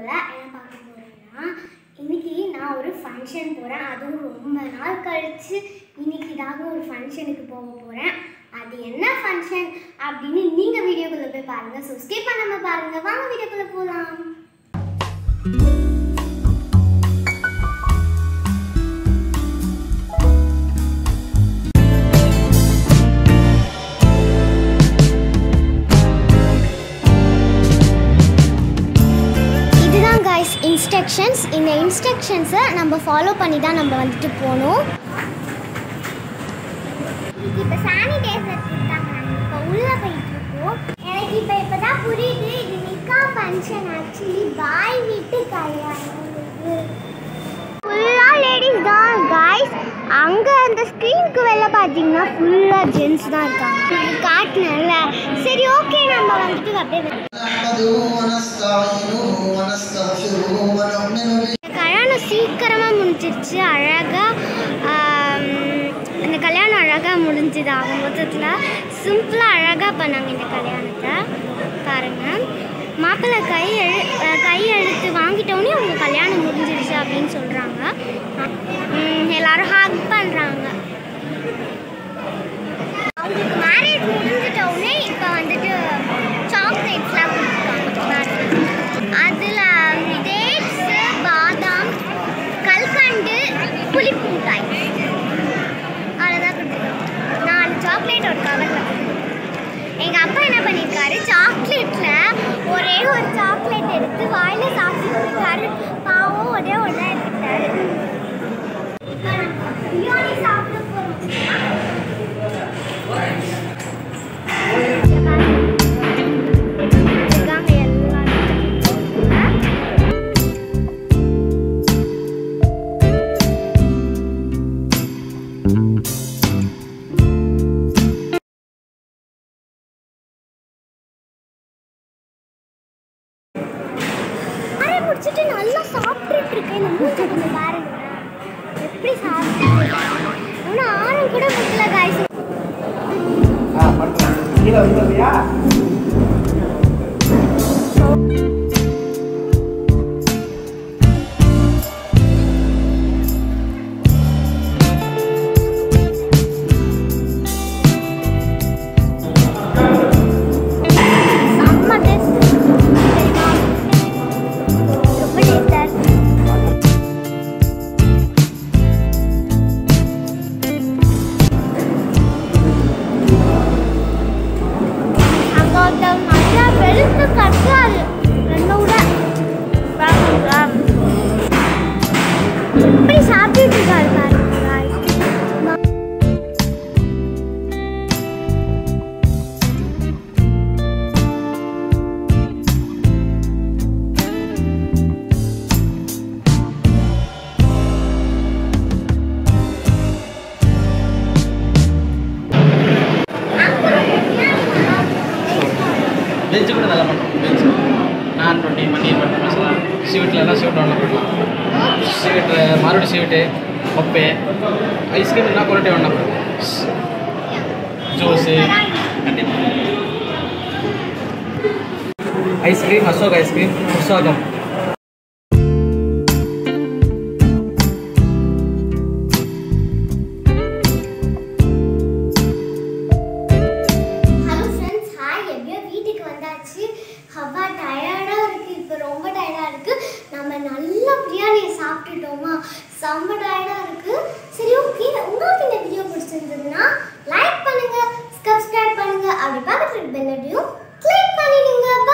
வீடியோவில் என்ன பார்க்க போகிறேன்னா இன்னைக்கு நான் ஒரு ஃபங்க்ஷன் போகிறேன் அதுவும் ரொம்ப நாள் கழித்து இன்னைக்கு தாங்க ஒரு ஃபங்க்ஷனுக்கு போக போகிறேன் அது என்ன ஃபங்க்ஷன் அப்படின்னு நீங்கள் வீடியோக்குள்ளே போய் பாருங்கள் ஸோ ஸ்கிப் பண்ணாமல் பாருங்கள் வாங்க வீடியோக்குள்ளே போகலாம் இதுதான் கைஸ் இன்ஸ்ட்ரக்ஷன்ஸ் இந்த இன்ஸ்ட்ரக்ஷன்ஸை நம்ம ஃபாலோ பண்ணி தான் நம்ம வந்துட்டு போகணும் இப்போ சானிடைசர் கொடுத்தாங்க நாங்கள் இப்போ உள்ளே போயிட்டு இருக்கோம் எனக்கு இப்போ இப்போ தான் புரியுது இது நிக்கா ஃபங்க்ஷன் ஆக்சுவலி பாய் வீட்டு கல்யாணம் இது ஃபுல்லாக லேடிஸ் தான் காய்ஸ் அங்கே அந்த ஸ்க்ரீனுக்கு வெளில பார்த்தீங்கன்னா ஃபுல்லாக ஜென்ஸ் தான் இருக்காங்க இது காட்டினல சரி ஓகே நம்ம வந்துட்டு அப்படியே نحمده ونستعينه ونستغفره ونؤمن به இந்த கல்யாணம் சீக்கிரமாக முடிஞ்சிருச்சு அழகாக இந்த கல்யாணம் அழகாக முடிஞ்சுது ஆக மொத்தத்தில் சிம்பிளாக அழகாக பண்ணாங்க இந்த கல்யாணத்தை பாருங்கள் மாப்பிள்ளை கை எழு அஹ் கை எழுத்து வாங்கிட்டோன்னே உங்கள் கல்யாணம் முடிஞ்சிருச்சு அப்படின்னு சொல்கிறாங்க எல்லாரும் ஹாக் பண்ணுறாங்க அவங்களுக்கு மேரேஜ் முடிஞ்சிட்டோடனே இப்போ வந்துட்டு சாக்லேட்ஸ்லாம் கொடுத்துருக்காங்க அதில் டேட்ஸு பாதாம் கல்கண்டு புளிப்பு மிட்டாய் அவ்வளோதான் கொடுத்துருக்காங்க நாலு சாக்லேட் ஒரு கவரில் எங்கள் அப்பா என்ன பண்ணியிருக்காரு சாக்லேட்டில் ஒரே ஒரு சாக்லேட் எடுத்து வாயில் சாப்பிட்டு இருக்காரு பாவம் ஒரே ஒன்றா எடுத்துக்கிட்டாரு இப்போ நம்ம பிரியாணி சாப்பிட போகிறோம் இருக்காங்க எல்லாரும் அரை முடிச்சுட்டு நல்லா சாப்பிட்டுட்டு இருக்கேன் இந்த மூச்சு கொஞ்சம் பாருங்க எப்படி சாப்பிட்டு ஆனால் ஆரம் கூட முடியல காய்ச்சி செம்ம taste. தெரியுமா? ரொம்ப taste ஆ இருக்கு. அங்க ஒருத்தவங்க நல்லா வெளுத்து கட்டுறாரு ரெண்டு விட பாருங்க. எப்படி சாப்பிட்டுட்டு இருக்காரு பாருங்க guys. வெஜ்ஜு கூட நல்லா பண்ணுறோம் வெஜ் நான் ரொட்டி பன்னீர் பட்டர் மசாலா ஸ்வீட்லலாம் ஸ்வீட் ஒன்றா பண்ணலாம் ஸ்வீட்டு மறுபடி ஸ்வீட்டு பப்பே ஐஸ்கிரீம் என்ன குவாலிட்டி ஒன்றா ஜூஸு கண்டிப்பாக ஐஸ்கிரீம் அசோக் ஐஸ்கிரீம் உற்சாகம் ஹலோ ஃப்ரெண்ட்ஸ் ஹாய் எப்படியோ வீட்டுக்கு வந்தாச்சு ஹவா டயர்டாக இருக்குது இப்போ ரொம்ப டயர்டாக இருக்குது நம்ம நல்ல பிரியாணியை சாப்பிட்டுட்டோமா செம்ம டயர்டாக இருக்குது சரி ஓகே உங்களுக்கு இந்த வீடியோ பிடிச்சிருந்ததுன்னா லைக் பண்ணுங்கள் சப்ஸ்கிரைப் பண்ணுங்கள் அப்படி பக்கத்தில் பெல் அடியும் கிளிக் பண்ணிடுங்க